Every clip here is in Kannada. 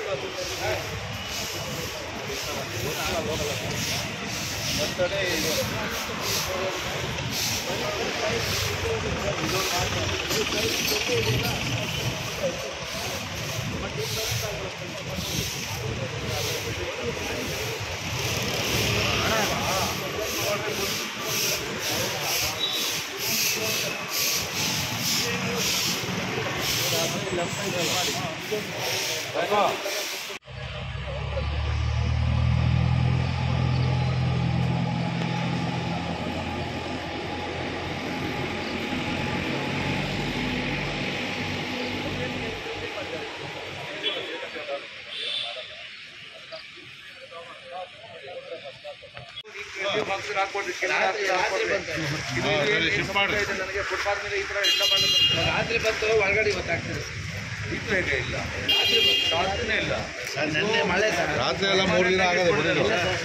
ರಾತ್ರಿ ಬಂತು ಒಳಗಡೆ ಗೊತ್ತಾಗ್ತದೆ ಸರ್ ನಿನ್ನೆ ಮಳೆ ಸರ್ ರಾತ್ರಿ ಎಲ್ಲ ಮೂರು ದಿನ ಆಗದೆ ಬಿಡಿದ್ರು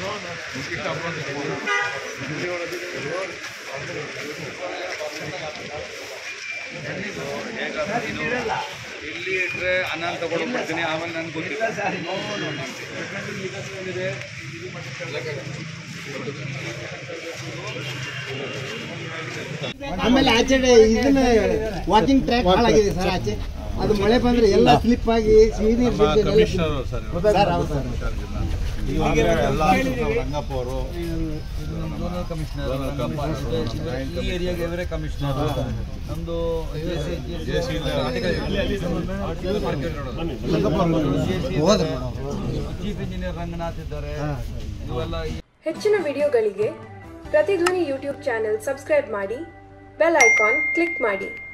ಇಲ್ಲಿ ಇಟ್ರೆ ಅನ್ನ ತಗೊಂಡು ಬರ್ತೀನಿ ಆಮೇಲೆ ನನ್ಗೆ ಗೊತ್ತಿಲ್ಲ ಆಮೇಲೆ ಆಚೆ ಇದನ್ನ ವಾಕಿಂಗ್ ಟ್ರ್ಯಾಕ್ ಹಾಳಾಗಿದೆ ಸರ್ ಆಚೆ ಅದು ಮಳೆ ಬಂದ್ರೆ ಎಲ್ಲ ಸ್ಲಿಪ್ ಆಗಿ ಸೀನಿ ಕಮಿಷನರ್ ಸರ್ ಇವ್ರು. ಸರ್ ಹೌದು ಸರ್ ಇವಾಗ ಎಲ್ಲ ರಂಗಪ್ಪ ಅವರು ಝೋನಲ್ ಕಮಿಷನರ್ ಈ ಏರಿಯಾಗೆ ಇವರೇ ಕಮಿಷನರ್ ನಮ್ದು ಚೀಫ್ ಇಂಜಿನಿಯರ್ ರಂಗನಾಥ್ ಇದ್ದಾರೆ ಇವೆಲ್ಲ ಈ ಹೆಚ್ಚಿನ ವಿಡಿಯೋಗಳಿಗೆ ಪ್ರತಿಧ್ವನಿ ಯೂಟ್ಯೂಬ್ ಚಾನೆಲ್ ಸಬ್ಸ್ಕ್ರೈಬ್ ಮಾಡಿ ಬೆಲ್ ಐಕಾನ್ ಕ್ಲಿಕ್ ಮಾಡಿ